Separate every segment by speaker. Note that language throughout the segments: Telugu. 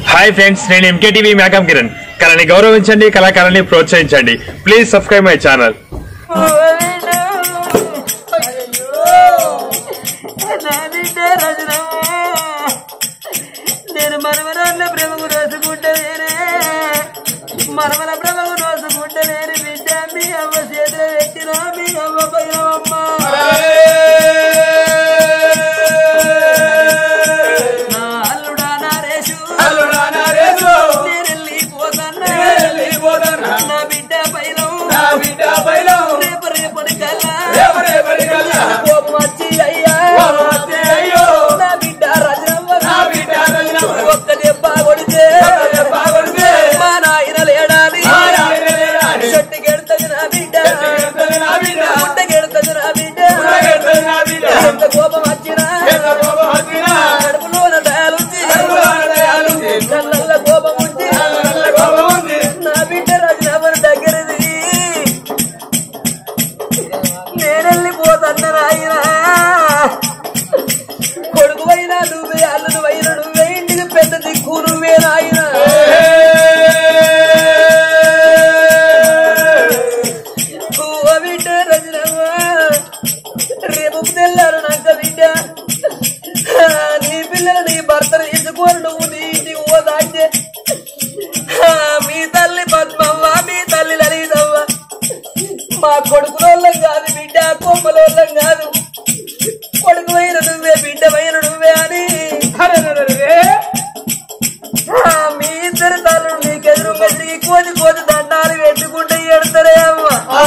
Speaker 1: హాయ్ ఫ్రెండ్స్ నేను ఎంకేటీవీ మేకం కిరణ్ కళని గౌరవించండి కళాకారాన్ని ప్రోత్సహించండి ప్లీజ్ సబ్స్క్రైబ్ మై ఛానల్
Speaker 2: నేను మనమరాన్న బ్రహ్మకు రోసుకుంటలేనే మనమల బ్రహ్మకు రోసుకుంటలేని బిడ్డ మీ అవ్వ చేతిలో పెట్టినా మీ అవ్వ పోయినవమ్మ నా అల్లుడా నారేషు నేనెళ్ళి పోతన్నా నా బిడ్డ పైన రేపు రేపటి కల్లా కోపం వచ్చి అయ్యా నా బిడ్డ రజనమ్మ ఒక్క దెబ్బ కొడితే మా నాయన లేడాలి చెట్టుకెడుతుంది నా బిడ్డ గుట్టకెడుతుంది నా బిడ్డ ఎంత కోపం వచ్చినా కడుపులోన దయాలుంది కళ్ళల్ల కోపం ఉంది నా బిడ్డ రజనమ్మని దగ్గరది నేనెళ్ళిపోతన్న రాయినా కొడుకు అయినా నువ్వే అల్లుడు అయినా నువ్వే ఇంటికి పెద్ద దిక్కు నువ్వే నాయనా ఓ బిడ్డ రజనమ్మ రేపు తెల్లారు నాక బిడ్డ నీ పిల్లలు నీ భర్తను తీసుకొని నువ్వు నీ ఇంటికి పోదాంటే మీ తల్లి పద్మవ్వ మీ తల్లి లలితవ్వ మా కొడుకులోళ్ళం కాదు బిడ్డ కొమ్మలోళ్ళం కాదు కొడుకు అయిన నువ్వే బిడ్డ అయిన నువ్వే అని ఆ, మీ ఇద్దరు తల్లు నీకెదురు మెదిరికి కోది కోది దండాలు పెట్టుకుంటే ఎడతారే అమ్మ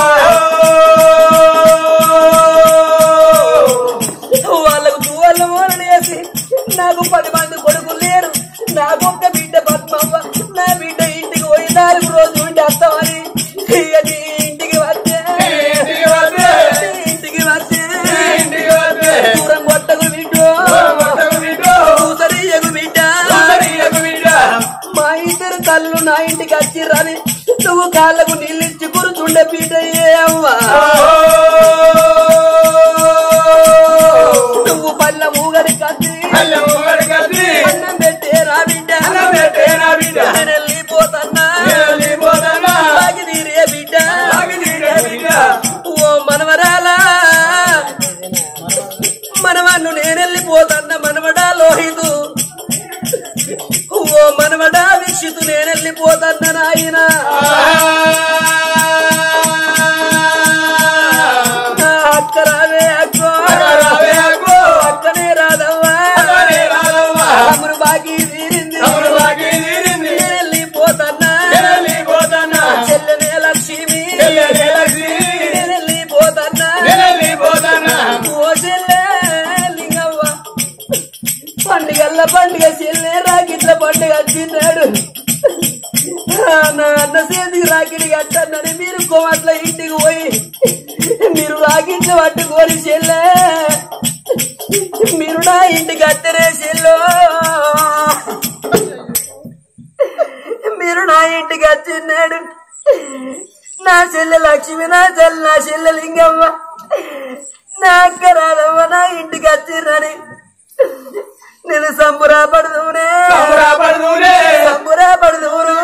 Speaker 2: వాళ్ళకు తువ్వాళ్ళు మూలని వేసి నాకు పది మంది కొడుకులు లేరు నాకు ఒక్క బిడ్డ పద్మవ్వ నా బిడ్డ ఇంటికి పోయి నాలుగు రోజులు ఉండి వస్తామని ఇక నీ ఇంటికి వస్తే నీ ఇంటికి వస్తే దూరం కొట్టకు బిడ్డో కూసరియకు బిడ్డ మా ఇద్దరు కళ్ళు నా ఇంటికి వచ్చిర్రని నువ్వు కాళ్ళకు నీళ్ళిచ్చి కూర్చుండే పీటయ్యే అవ్వా నువ్వు పళ్ళ మూగని కత్తి అన్నం పెట్టే రా బిడ్డ నేను వెళ్ళిపోతన్నా బాగి నీరే బిడ్డ ఓ మనవరాలా మనవన్ను నేను వెళ్ళిపోతన్న మనవడా లోహితు ఓ మనవడా వీక్షితు నేను వెళ్ళిపోతన్న నాయన అక్క రావే అక్కో అక్కనే రాదవ్వా తమ్ముడు బాగి తీరింది నేను వెళ్ళిపోతన్నా చెల్లెనే లక్ష్మి నేను వెళ్ళిపోతన్నా ఓ చెల్లె లింగవ్వ పండుగల్ల పండుగ చెల్లె రాకిట్ల పండుగ వచ్చినాడు ఆ, నా అన్న సేతికి రాకిడి కట్టన్నని మీరు కోమట్ల ఇంటికి పోయి మీరు రాకిట్ల పట్టుకొని చెల్లె మీరు నా ఇంటికి అత్తరే చెల్లో మీరు నా ఇంటికి వచ్చినాడు నా చెల్లె లక్ష్మి నా చెల్లె నా చెల్లె లింగమ్మ నా అక్క రాదమ్మ నా ఇంటికి వచ్చిర్రని నేను సంబురాపడుదూనే సంబురాపడుదూరు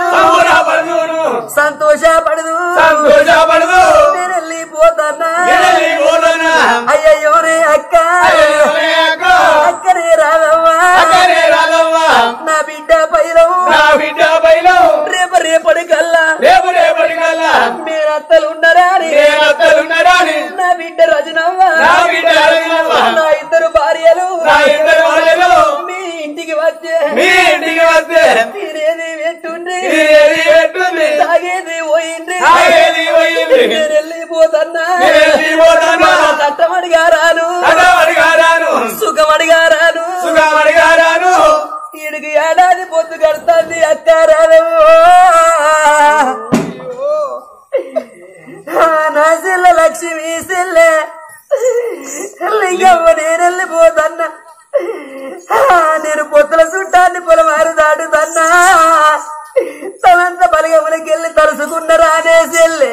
Speaker 2: సంతోషపడదు నేను వెళ్ళిపోతానా అయ్యయ్యోనే అక్క అక్కనే రాదమ్మా నా బిడ్డ పైరం రేప రేపటి కల్లా
Speaker 3: రేపు రేపటి కల్లా
Speaker 2: మీరత్తలు ఉండరా అని
Speaker 3: నేనత్తలున్నారాని
Speaker 2: నా బిడ్డ రజనవ్వ
Speaker 3: నా బిడ్డ రజనవ్వ.
Speaker 2: నా ఇద్దరు భార్యలు
Speaker 3: నా ఇద్దరు భార్యలు
Speaker 2: మీ ఇంటికి వచ్చే
Speaker 3: మీ ఇంటికి వస్తే
Speaker 2: మీరేది పెట్టుండ్రి
Speaker 3: ఏది పెట్టుంది
Speaker 2: తాగేది పోయిండ్రి
Speaker 3: తాగేది పోయిండ్రి.
Speaker 2: నేను వెళ్ళిపోతన్నా
Speaker 3: నేను వెళ్ళిపోతన్నా.
Speaker 2: కట్టమడిగా రాను
Speaker 3: అడవడిగా రాను
Speaker 2: సుఖమడిగా రాను
Speaker 3: సుఖమడిగా రాను
Speaker 2: ఈడికి ఏడాది పొద్దు కడుతుంది అక్క రాను నా చెల్ల లక్ష్మి చెల్లె లింగమ్మ నేను వెళ్ళిపోతన్నా నేను పొత్తుల చుట్టాన్ని పొలమారు దాటుతన్నా తనంత బలగములకి వెళ్ళి తలుసుకున్నరా అనే చెల్లె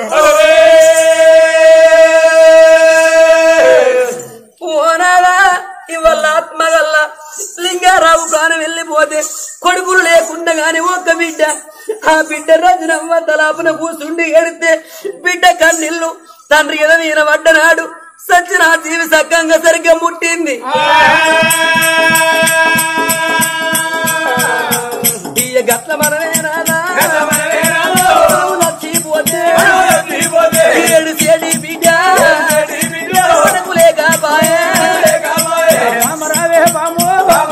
Speaker 2: ఓనారా ఇవాళ ఆత్మగల్ల లింగారావు ప్రాణం వెళ్ళిపోతే కొడుకులు లేకుండా గాని ఒక్క బిడ్డ ఆ బిడ్డ రజనమ్మ తలాపున కూసుండి ఎడితే బిడ్డ కన్నీళ్లు తండ్రి ఎద మీద పడ్డనాడు సచ్చిన ఆ జీవి సక్కంగా సరిగ్గా ముట్టింది ఇయ్య గట్ల మనమేనానా చచ్చిపోతే ఏడు సేడి బిడ్డ లేక బాయే
Speaker 4: రామరావే బాము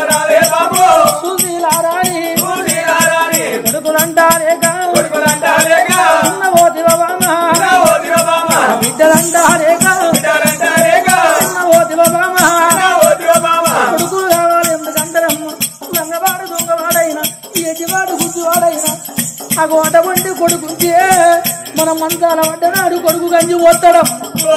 Speaker 4: సుశీలారాణి కొడుకులంటారేక ఉన్న ఓతివ బామ బిడ్డలంటారేక ఉన్న ఓతివ బామ కొడుకులు కావాలి ఎందుకంటారమ్మ లంగవాడు దొంగవాడైనా ఎటివాడు గుడ్డివాడైనా ఆ గోట వండి కొడుకుంటే మన మంచాల పడ్డనాడు కొడుకు గంజి పోతాడం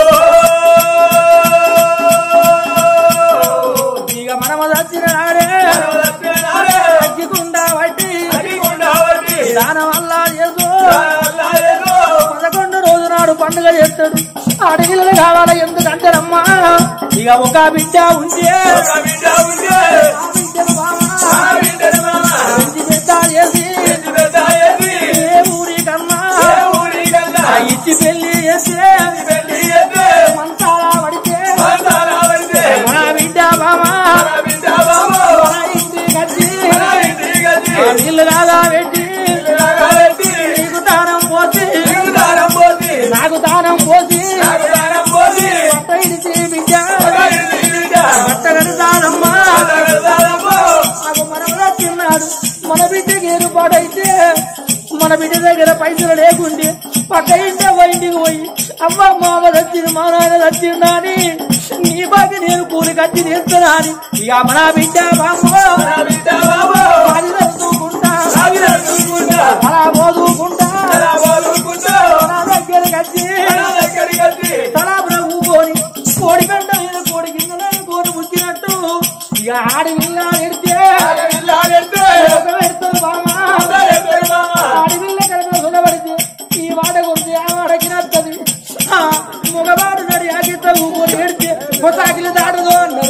Speaker 4: ఇక మనము చచ్చిన నాడే తగ్గికుండా బట్టి దానం వల్ల చేసు పదకొండు రోజు నాడు పండుగ చేస్తాడు అడవిలు కావాల ఎందుకంటారమ్మా ఇక ఒక బిడ్డ ఉంటే ఆ బిడ్డను మామ ఇంటి పెద్ద చేసి ఏ ఊరి కన్నా ఆ ఇచ్చి పెళ్లి చేస్తే మంచాల పడితే మా బిడ్డ మామ మా ఇంటి కట్టి ఆ నీళ్ళు కాదా పెట్టి నీకు దానం పోసి నాకు దానం పోసి పట్ట ఇడిచి బిడ్డ పట్ట కడతానమ్మా నాకు మనవరా తిన్నాడు మన బిడ్డకి ఏర్పాటైతే మన బిడ్డ దగ్గర పైసలు లేకుంటే పక్క ఇంటే ఇంటికి పోయి అమ్మ మామ వచ్చింది మా నాయన వచ్చిందా అని నీ బాకి నేను కూలి కట్టి తీస్తున్నా అని ఇక మన బిడ్డ బామ్మ అది నడుచుకుంటా అలా పోదుకుంటా నా దగ్గరికి వచ్చి తలాపున ఊకొని కోడి పెంట మీద కోడి గింజలను కోడి ముచ్చినట్టు ఇక ఆడి విల్లా ఎడితే ఒక పెడతారు బామ్మ ఆడి విల్ల కనుక సుడబడితే ఈ వాడ కొడితే ఆ వాడకి నచ్చది ఆ, మగవాడు నడి ఆగితే ఊకొని ఎడితే కొట్టాకిలు దాడదు అన్నారు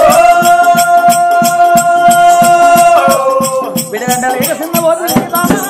Speaker 4: బిడగంటలు ఏక సిన్న పోతుంది బామ్మ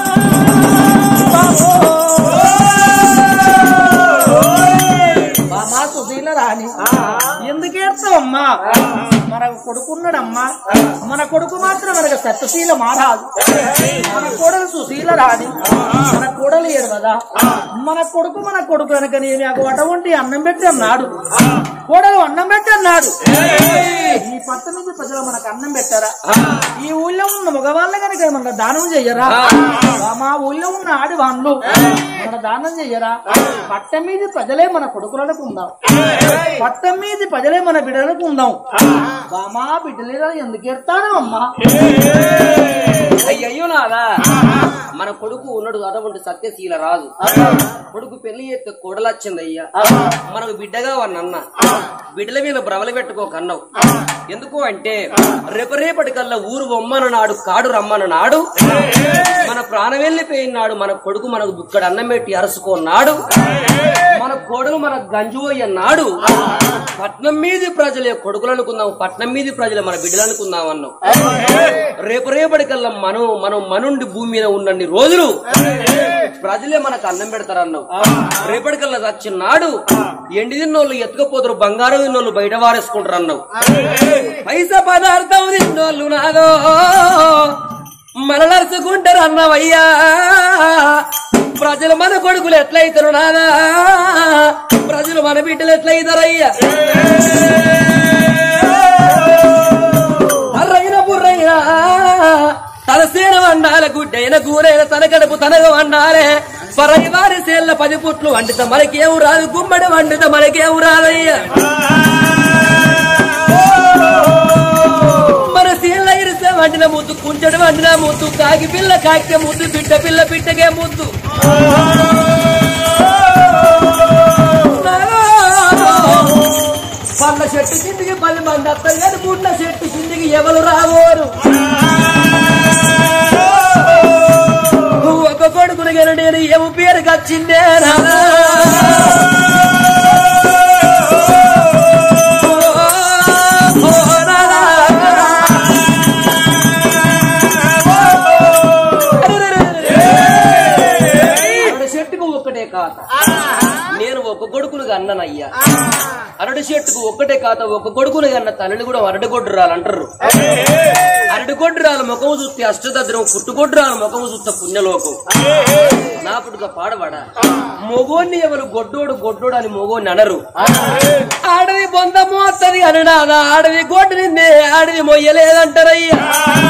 Speaker 4: మా సుశీల రాని ఎందుకేస్తావమ్మా మన కొడుకున్నాడమ్మా మన కొడుకు మాత్రం మనకు సత్యశీల మారాదు మన కోడలు సుశీల రాని మన కోడలు ఎడవదా మన కొడుకు మన కొడుకు కనుక నేను నాకు అటువంటి అన్నం పెట్టి అన్నాడు కోడలు అన్నం పెట్టి అన్నాడు ఈ పట్టణంలో ప్రజలు మనకు అన్నం పెట్టారా ఈ ఊళ్ళో ఉన్న మగవాళ్ళ కనుక మన దానం చెయ్యరా మా ఊళ్ళో ఉన్న ఆడివాళ్ళు మన దానం చెయ్యరా పట్టం మీద ప్రజలే మన కొడుకులకు ఉందాం పట్టం మీద ప్రజలే మన బిడ్డలకు ఉందాం బామా బిడ్డలేరా ఎందుకు ఎడతాను అమ్మా
Speaker 5: అయ్యయ్యో నాదా మన కొడుకు ఉన్నాడు అటువంటి సత్యశీల రాజు కొడుకు పెళ్లి చేస్తే కోడలొచ్చింది అయ్యా మనకు బిడ్డగా వన్నన్న బిడ్డల మీద భ్రమలు పెట్టుకోకన్నావు ఎందుకు అంటే రేపు రేపటి కల్లా ఊరు బొమ్మన నాడు కాడు రమ్మన నాడు మన ప్రాణం వెళ్ళిపోయినాడు మన కొడుకు మనకు బుక్కడు అన్నం పెట్టి అరుసుకోన్నాడు మన కోడలు మన గంజువయ్య నాడు పట్నం మీది ప్రజలే కొడుకులు అనుకుందాం పట్నం మీది ప్రజలే మన బిడ్డలు అనుకుందాం అన్నావు రేపు రేపటి కల్లా మనం మనం మనుండి భూమి మీద ఉన్నన్ని రోజులు ప్రజలే మనకు అన్నం పెడతారన్నావు రేపటికల్లా చచ్చినాడు ఎండి తిన్నోళ్ళు ఎత్తుకపోతారు బంగారం తిన్నోళ్ళు బయట వారేసుకుంటారు అన్నావు పైసా పదార్థం తిన్నోళ్ళు నాదో మనలరుచుకుంటారు అన్నవయ్యా ప్రజలు మన కొడుకులు ఎట్లయితారు నాదా ప్రజలు మన బిడ్డలు ఎట్లయితారయ్యా అర్రైన బుర్రైనా తన సేన వండాల గుడ్డైన గూరైన తన కడుపు తనగా వండాలే పరై వారి సేళ్ళ పది పుట్లు వండిత మనకేం రాదు గుమ్మడి వండిత మనకేం రాదయ్యా మన సీళ్ళ ఇరిసే వండిన ముద్దు కుంచెడు వండిన ముద్దు కాకి పిల్ల కాకి ముద్దు బిడ్డ పిల్ల బిడ్డకే ముద్దు పళ్ళ చెట్టు కిందికి పది మంది అత్తరు కానీ గుండ చెట్టు కిందికి ఎవరు రావోరు ఒక కొడుకుని కానీ నేను ఏమి పేరుకి వచ్చిందే నాదా. ఓ నాదా. కాత నేను ఒక కొడుకును అన్ననయ్యా అరటి చెట్టుకు ఒక్కటే కాత ఒక కొడుకును అన్న తల్లిని కూడా అరటి గొడ్డురాలు అంటారు అరటి గొడ్డురాలు ముఖము చూస్తే అష్టదద్రం పుట్టుగొడ్డురాలు ముఖము చూస్తే పుణ్యలోకం నా పుట్టుక పాడవాడా మొగోన్ని ఎవరు గొడ్డోడు గొడ్డోడు అని మొగోని అనరు ఆడవి బొంద మోస్తది అనడా ఆడవి గొడ్డునింది ఆడవి మొయ్యలేదంటారయ్యా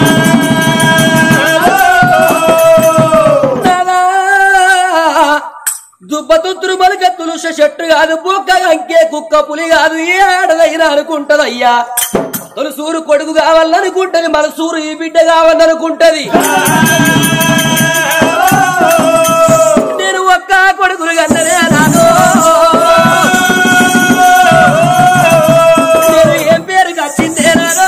Speaker 5: నానా, దుబ్బతుత్తురు మలిక తులుస చెట్టు కాదు బుక్క అంకే కుక్క పులి కాదు ఏ ఆడదైనా అనుకుంటదయ్యా తొలిసూరు కొడుకు కావాలనుకుంటది మనసూరు ఈ బిడ్డ కావాలనుకుంటది నేను ఒక్క కొడుకులు కన్ననే నాను నేను ఏం పేరు కట్టిందే నాను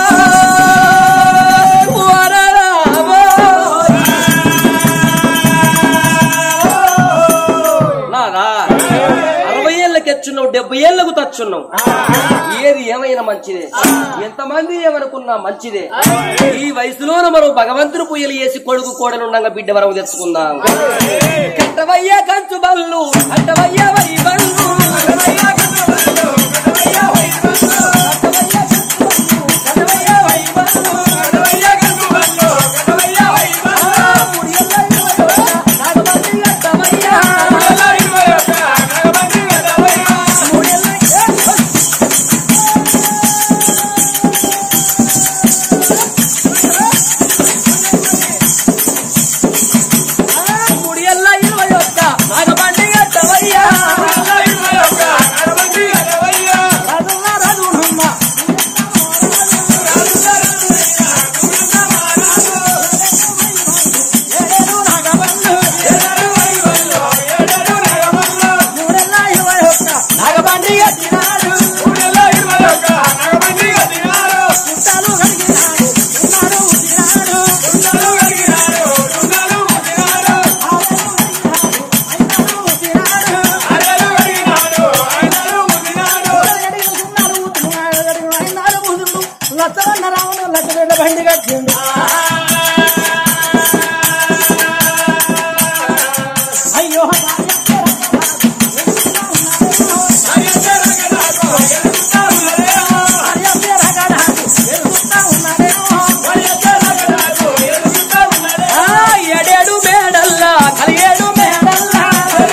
Speaker 5: నాదా అరవై ఏళ్ళకి ఎచ్చున్నావు డెబ్బై ఏళ్ళకు తచ్చున్నావు ఏది ఏమైనా మంచిదే ఎంతమంది ఏమనుకున్నా మంచిదే ఈ వయసులోన మనం భగవంతుని పూయలు వేసి కొడుకు కోడలుండగా బిడ్డ వరం తెచ్చుకుందాం కట్టవయ్యా కంచు బల్లు కట్టవయ్యా వై బల్లు కట్టవయ్యా కంచు బల్లు, కట్టవయ్యా వై బల్లు, కట్టవయ్యా కంచు బల్లు, కట్టవయ్యా వై బల్లు, కట్టవయ్యా కంచు బల్లు, కట్టవయ్యా వై బల్లు. ముడియల్ల ఇరువయ్యా, నాగమల్లి కట్టవయ్యా. ముడియల్ల ఏ, ముడియల్ల ఇరవై ఒక్క నాగమల్లి కట్టవయ్యా. రదుల రదునమ్మ. ఏడేడు నాగమల్లు. ముడియల్ల ఇరవై ఒక్క నాగమల్లి కట్టినాడు. చుట్టాలు కడిగినాడు. ఉన్నాడు ఉతినాడు. బండి కట్టిండు అయ్యో ఎడేడు మేడల్లా కలియేడు మేడల్లా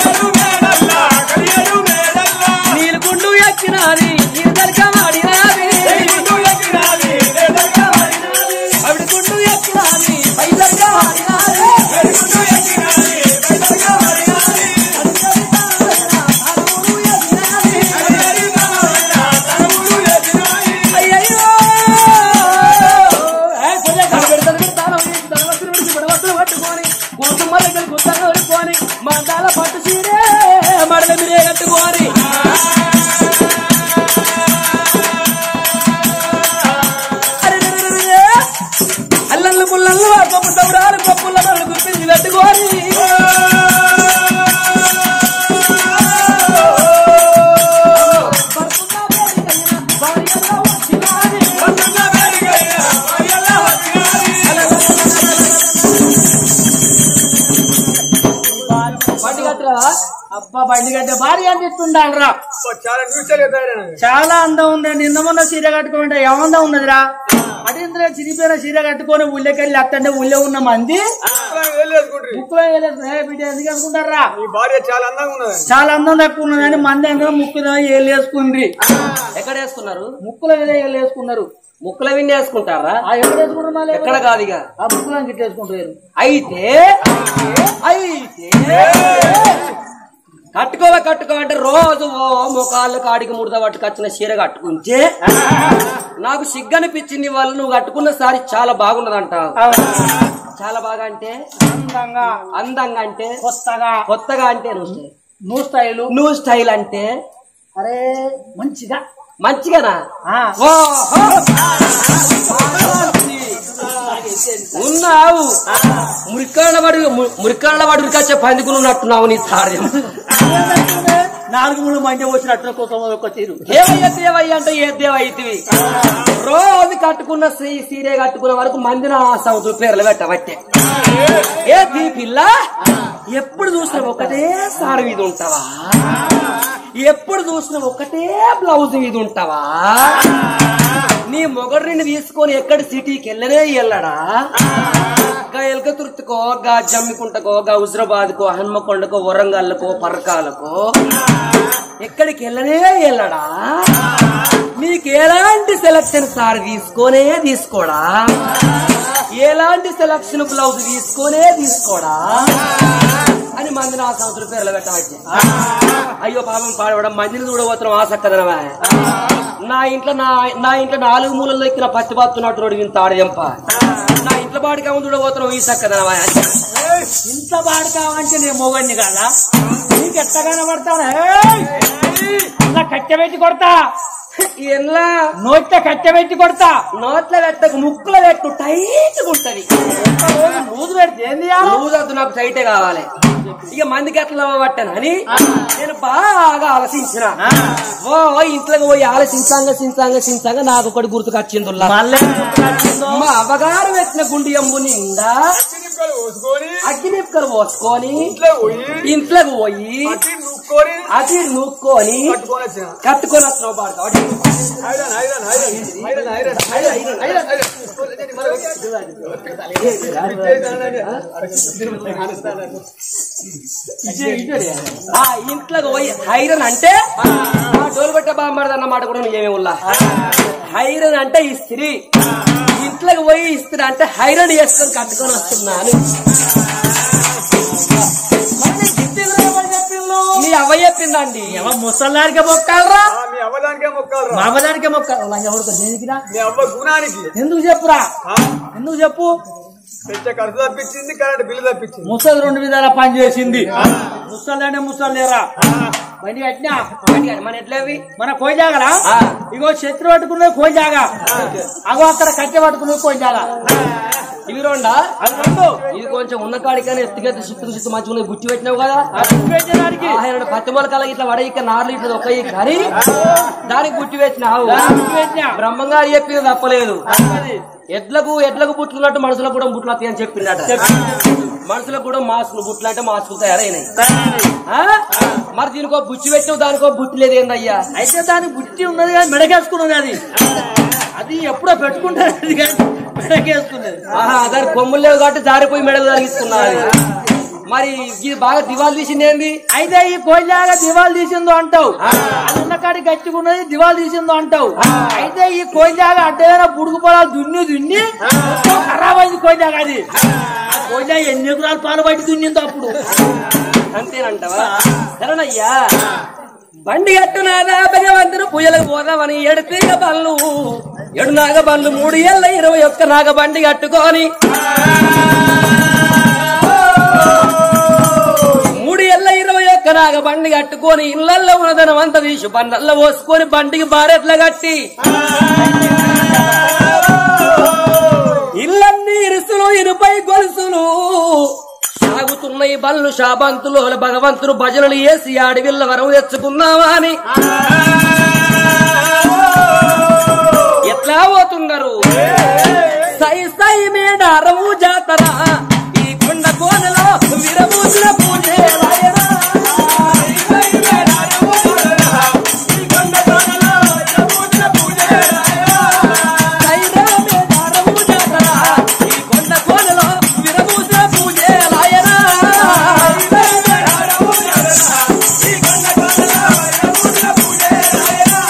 Speaker 5: నీలుగుండు ఎక్కినాది నీరుదలక మాడినాది అవిడి గుండు ఎక్కినాది పైదలక మాడినాది అయ్యయ్యో ఏ కొద్దిగా కనబెడతాను పెడతాను ధనవంతులు విడిచి బడవంతులు పట్టుకొని కుటుంబాల దగ్గర గుంతలు పట్టుకొని మందాల పట్టు చీరే మడల మీరే కట్టుకొని అరెరెరెరెరె. అల్లల్లు పుల్లల్లు ఆ కొప్పు తౌడాలు కొప్పుల మరలు గుర్తించి పెట్టుకొని పడుకున్నా పేరు కలిగిన భార్యగా వచ్చినాది. బండి కట్టరా అబ్బా బండి కట్టే భార్య అని చెప్తుండాలరా
Speaker 3: చాలా న్యూస్లు ఎత్తారు
Speaker 4: చాలా అందం ఉంది నిన్న మొన్న చీర కట్టుకుంటే ఏమందం ఉన్నదిరా అటు ఇందులో చిరిగిపోయిన చీర కట్టుకొని ఊళ్ళకెళ్ళి అత్తంటే ఊళ్ళో ఉన్న మంది
Speaker 3: వెళ్ళేసుకుంటారు
Speaker 4: ముక్కులో వేలేసు ఏ బిడ్డ ఎందుకు అనుకుంటారా
Speaker 3: ఈ భార్య చాలా అందంగా ఉన్నది
Speaker 4: చాలా అందం తక్కువ ఉన్నదని మంది అందరూ ముక్కులో ఏళ్ళు వేసుకుంది
Speaker 5: ఎక్కడ వేసుకున్నారు
Speaker 4: ముక్కుల మీద ఏళ్ళు వేసుకున్నారు
Speaker 5: ముక్కుల విన్ని వేసుకుంటారా
Speaker 4: ఆ ఎక్కడ వేసుకుంటున్నారు
Speaker 5: ఎక్కడ కాదు ఇక
Speaker 4: ఆ ముక్కులను గిట్ట వేసుకుంటారు
Speaker 5: అయితే అయితే కట్టుకోవ కట్టుకోవంటే రోజు ఓ ముఖాలు కాడికి ముడత పట్టుకొచ్చిన చీర కట్టుకుంటే నాకు సిగ్గనిపించింది వాళ్ళు నువ్వు కట్టుకున్న సారి చాలా బాగున్నదంట చాలా బాగా అంటే
Speaker 4: అందంగా
Speaker 5: అందంగా అంటే
Speaker 4: కొత్తగా
Speaker 5: కొత్తగా అంటే నువ్వు స్టైల్.
Speaker 4: నువ్వు స్టైలు
Speaker 5: నువ్వు స్టైల్ అంటే
Speaker 4: అరే మంచిగా
Speaker 5: మంచిగానా
Speaker 4: ఆ.
Speaker 5: ఓహో! ఉన్నావు మురికాళ్ళ వాడు మురికాళ్ళ వాడు ఉరికొచ్చే పందుకుని ఉన్నట్టున్నావు నీ తార్యం
Speaker 4: నాలుగు మూడు మంది వచ్చినట్టు కోసం ఒక తీరు
Speaker 5: దేవయ్య దేవయ్య అంటే ఏ దేవయ్యవి రోజు కట్టుకున్న శ్రీ సీరే కట్టుకున్న వరకు మందిన సంవత్సరం పేర్లు పెట్టబట్టే ఏ దీ పిల్ల ఎప్పుడు చూసినా ఒకటే సారి మీద ఉంటావా ఎప్పుడు చూసినా ఒకటే బ్లౌజ్ మీద ఉంటావా నీ మొగడిని తీసుకొని ఎక్కడి సిటీకి వెళ్ళనే వెళ్ళడా గా ఎలక తుర్తుకో గా జమ్మికుంటకో గా హుజరాబాద్కో హన్మకొండకో వరంగల్కో పరకాలకో ఎక్కడికి వెళ్ళనే వెళ్ళడా మీకు ఎలాంటి సెలక్షన్ సార్ తీసుకోనే తీసుకోడా ఎలాంటి సెలక్షన్ బ్లౌజ్ తీసుకోనే తీసుకోడా అని మంది నా సంవత్సరం పేర్లు పెట్టవచ్చు అయ్యో పాపం పాడవడం మందిని చూడబోతున్నాం ఆసక్కదనమా నా ఇంట్లో నా నా ఇంట్లో నాలుగు మూలల్లో ఎక్కిన పత్తి బాతున్నట్టు రోడ్డు ఇంత ఆడయంప నా ఇంట్లో బాడిగా చూడబోతున్నాం ఈ సక్కదనమా
Speaker 4: ఇంత బాడు కావాలంటే నేను మొగడిని కదా నీకు ఎట్ట కనబడతాను అలా కట్టెబెట్టి కొడతా
Speaker 5: ఎన్లా
Speaker 4: నోట్ల కట్టెబెట్టి కొడతా
Speaker 5: నోట్ల పెట్టకు ముక్కుల పెట్టు టైట్ ఉంటది
Speaker 4: రోజు పెడితే ఏం చేయాలి
Speaker 5: రోజు నాకు టైటే కావాలి ఇక మందికి ఎట్లా పట్టాను అని నేను బాగా ఆలోచించిన ఓ ఇంట్లోకి పోయి ఆలోచించాంగ చించాంగ చించాంగ నాకు ఒకటి గుర్తుకొచ్చింది
Speaker 4: మళ్ళీ గుర్తుకొచ్చిందో?
Speaker 5: మా అవ్వగారు పెట్టిన గుండి ఎంబు నిండా
Speaker 3: చినిక్కలు పోసుకొని
Speaker 5: అగ్గినిప్పుకలు పోసుకొని
Speaker 3: ఇంట్లో పోయి
Speaker 5: ఇంట్లోకి పోయి
Speaker 3: అట్టి నూక్కొని
Speaker 5: అది నూక్కొని
Speaker 3: పట్టుకొని వచ్చిన
Speaker 5: కట్టుకొని వచ్చినావు బాడు కాబట్టి
Speaker 3: iron iron iron iron iron iron iron
Speaker 5: ఆ ఇంట్లోకి పోయి హైరన్ అంటే ఆ డోలు పెట్ట బామ్మడది అన్నమాట కూడా నువ్వేమే ఉల్లా హైరన్ అంటే ఇస్త్రీ ఇంట్లోకి పోయి ఇస్త్రీ అంటే హైరన్ చేసుకొని కట్టుకొని వస్తున్నాను నీ అవ్వ చెప్పిందండి
Speaker 4: ఎవ ముసల్లాడికే మొక్కాలరా
Speaker 3: ఆ, మీ అవ్వదానికే మొక్కాలరా
Speaker 4: మా అమ్మదానికే మొక్కాలి ఎవరితో దేనికిరా
Speaker 3: మీ అవ్వ గుణానికి
Speaker 4: ఎందుకు చెప్పురా
Speaker 3: ఆ,
Speaker 4: ఎందుకు చెప్పు
Speaker 3: తెచ్చే ఖర్చు తప్పించింది కరెంట్ బిల్లు తప్పించింది
Speaker 4: ముసలి రెండు విధాల పని చేసింది ముసలేనే ముసలేరా బండి కట్టినా
Speaker 5: గట్టిగా, మన ఎట్లేవి
Speaker 4: మన కోయిజాగరా
Speaker 5: ఆ.
Speaker 4: ఇగో శత్రు పట్టుకున్నది కోయిజాగా అగో అక్కడ కట్టె పట్టుకున్నది కోయిజాగా
Speaker 5: ఇవి రెండా
Speaker 4: అది రెండు
Speaker 5: ఇది కొంచెం ఉన్న కాడికైనా ఎత్తుకెత్తి చిత్తు చిత్తు మంచిగా ఉన్నాయి. గుచ్చి పెట్టినావు కదా
Speaker 4: ఆ గుర్తు పెట్టేదానికి
Speaker 5: ఆయన పత్తి మొలకల ఇట్లా వడ ఇక్క నార్లు ఇట్లా ఒక కానీ దానికి గుట్టి పెట్టినావు
Speaker 4: గుర్తు పెట్టినా
Speaker 5: బ్రహ్మంగారు చెప్పింది తప్పలేదు ఎడ్లకు ఎడ్లకు బుట్లున్నట్టు మనుషులకు కూడా బుట్లు వస్తాయి అని చెప్పిందట మనుషులకు కూడా మాస్కులు బుట్లు అంటే మాస్కులు తయారైనాయి ఆ? మరి దీనికో బుచ్చి పెట్టావు దానికో బుట్టి లేదు ఏందయ్యా
Speaker 4: అయితే దాని బుట్టి ఉన్నది కానీ మెడకేసుకున్నది అది అది ఎప్పుడో పెట్టుకుంటారు అది కానీ మెడకేసుకున్నది
Speaker 5: ఆహా దాని కొమ్ములు లేవు కాబట్టి జారిపోయి మెడలు తగిలిస్తున్నది మరి ఇది బాగా దివాలు తీసింది ఏంది
Speaker 4: అయితే ఈ కోయిలాగా దివాలు తీసిందో అంటావు అది ఉన్న కాడి గచ్చుకున్నది దివాలు తీసిందో అంటావు అయితే ఈ కోయిలాగా అడ్డైన బుడుగు పొలాలు దున్ని దున్ని మొత్తం ఖరాబ్ అయింది కోయిలాగా అది ఆ కోయిలాగా ఎన్ని ఎకరాలు పాలు బయట దున్నిందో అప్పుడు
Speaker 5: అంతేనంటవా సరేనయ్యా బండి కట్టునాదా భగవంతుడు పూజలకు పోదామని ఏడు తీగ బళ్ళు ఏడు నాగ బళ్ళు మూడు ఏళ్ళ ఇరవై ఒక్క నాగ బండి కట్టుకొని మూడు ఏళ్ళ ఇరవై ఒక్క నాగ బండి కట్టుకొని ఇళ్లల్లో ఉన్నదనం అంత తీసి బండల్లో పోసుకొని బండికి బారెట్ల కట్టి ఇల్లన్నీ ఇరుసులు ఇరుపై గొలుసులు సాగుతున్న ఈ బళ్ళు శాబంతులు భగవంతుడు భజనలు వేసి అడవిల్ల వరం తెచ్చుకున్నావా అని ఎట్లా పోతున్నారు సై సై మేడారము జాతర ఈ కొండ కోనలో విరమూసిన పూజే రాయరా. సై సై మేడారము జాతర, ఈ కొండ కోనలో విరమూసిన పూజే రాయరా. సై రా మేడారము జాతర, ఈ కొండ కోనలో విరమూసిన పూజే రాయరా. సై మేడారము జాతర, ఈ కొండ కోనలో విరమూసిన పూజే రాయరా.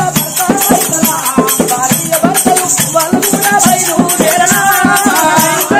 Speaker 5: భార్య భర్త రైతరా, భార్య భర్తలు వాళ్ళు కూడా బయలుదేరరా.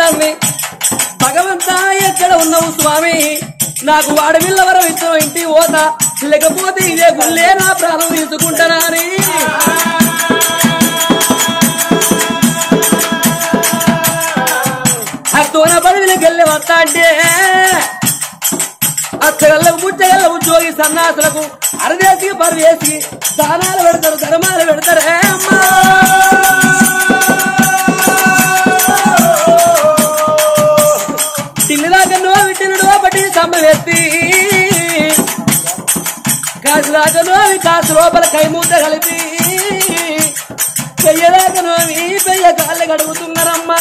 Speaker 2: తల్లి భగవంతా ఎక్కడ ఉన్నావు స్వామి నాకు వాడవిల్ల వరం ఇచ్చిన ఇంటి పోతా లేకపోతే ఇదే గుళ్ళే నా ప్రాణం తీసుకుంటానా అని ఆ తోన పదవిలోకి వెళ్ళి వస్తా అంటే అచ్చగల్లకు ముచ్చగల్లకు ఉద్యోగి సన్నాసులకు అరదేసి పరదేసి దానాలు పెడతారు ధర్మాలు పెడతారే అమ్మా తిల్లిదాకా నో విట్టినడు ఒకటి సమ్మవేత్తి కాసు దాకా నోవి కాసు లోపల కైమూత కలిపి పెయ్యదాకా నోవి పెయ్య కాళ్ళు గడుగుతున్నారమ్మా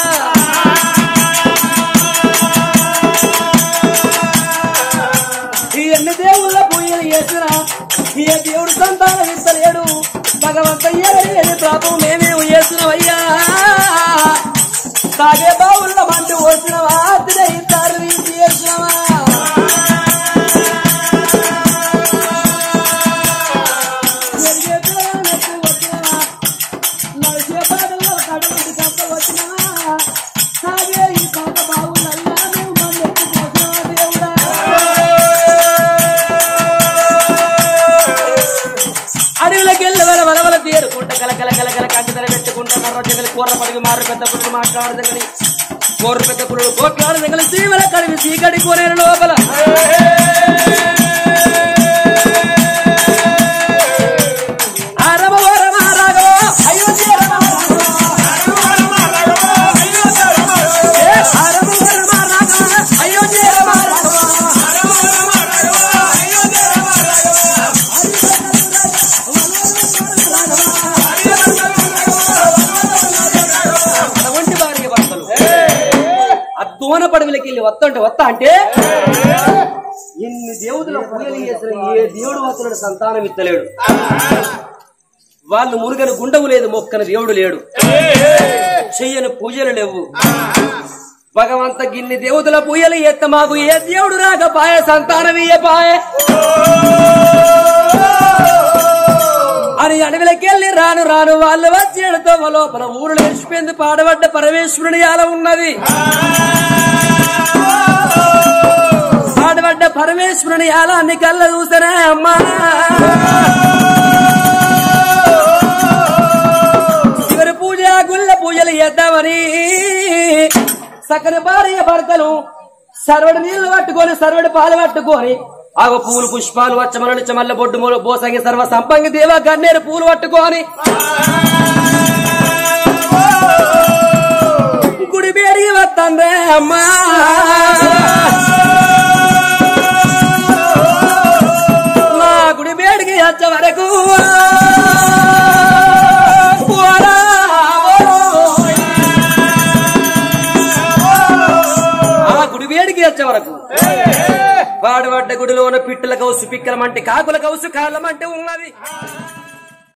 Speaker 2: ఈ ఎన్ని దేవుళ్ళ పూజలు చేసిన ఏ దేవుడు సంతానం ఇస్తలేడు భగవంత ఏది పాపం మేమేం చేస్తున్నామయ్యా తాగే బావుల్లో మంట పోసినవా ఇస్తారు చేసినవా ఎరిగే పిల్లగానెత్తి వచ్చినవా? నడిచే పాటల్లో కడుగుండి చంప వచ్చినవా? తాగే ఈ పాత బావులల్లా మేము మందెత్తి పోసినవా దేవుడా? అడవిలోకి వెళ్ళి వల వలవల తీరుకుంటా కల కల కల కల కంటిదల పెట్టుకుంటా మర్ర జగలి కూర పడిగి మారు పెద్ద పురుడు మాట్లాడదగని కూర పెద్ద పురుడు కోట్లాడదగలి సీమల కడివి సీకడి కోరేరు లోపల ఆ రమ ఓ రమ రాఘవ, అయోధ్య రమ రాఘవ. ఏ ఆ రమ ఓ రమ రాఘవ, అయోధ్య రమ రాఘవ. మన ఒంటి భార్య భర్తలు ఆ దోన పడవలకి వెళ్ళి వత్తంటే వత్త అంటే ఎన్ని దేవుతుల పూజలు చేసిన ఏ దేవుడు వస్తున్నాడు సంతానం ఇత్తలేడు వాళ్ళు మురుగని గుండము లేదు మొక్కని దేవుడు లేడు చెయ్యని పూజలు లేవు భగవంత గిన్ని దేవుతుల పూజలు ఎత్త మాకు ఏ దేవుడు రాకపాయ సంతానం ఇయ్యపాయ అని అడవిలోకెళ్ళి రాను రాను వాళ్ళు వచ్చేయడంతో లోపల ఊరు లేచిపోయింది పాడబడ్డ పరమేశ్వరుని యాల ఉన్నది పాడబడ్డ పరమేశ్వరుని యాల అన్ని కళ్ళ చూసనే అమ్మా చివరి పూజ గుళ్ళ పూజలు చేద్దామని సకల భార్య భర్తలు సర్వడి నీళ్లు పట్టుకొని సర్వడి పాలు పట్టుకొని ఆగ పూలు పుష్పాలు వచ్చమల చమల్ల బొడ్డు మూల బోసంగి సర్వ సంపంగి దేవ గన్నేరు పూలు పట్టుకొని గుడి పేరుకి వస్తుందే అమ్మా నా గుడి పేడికి వచ్చే వరకు పోరా, ఓయ్. ఆ గుడి వేడికి వచ్చే వరకు వాడబడ్డ గుడిలోన పిట్టల కౌసు పిక్కలమంటే కాకుల కౌసు కాళ్ళమంటే ఉన్నది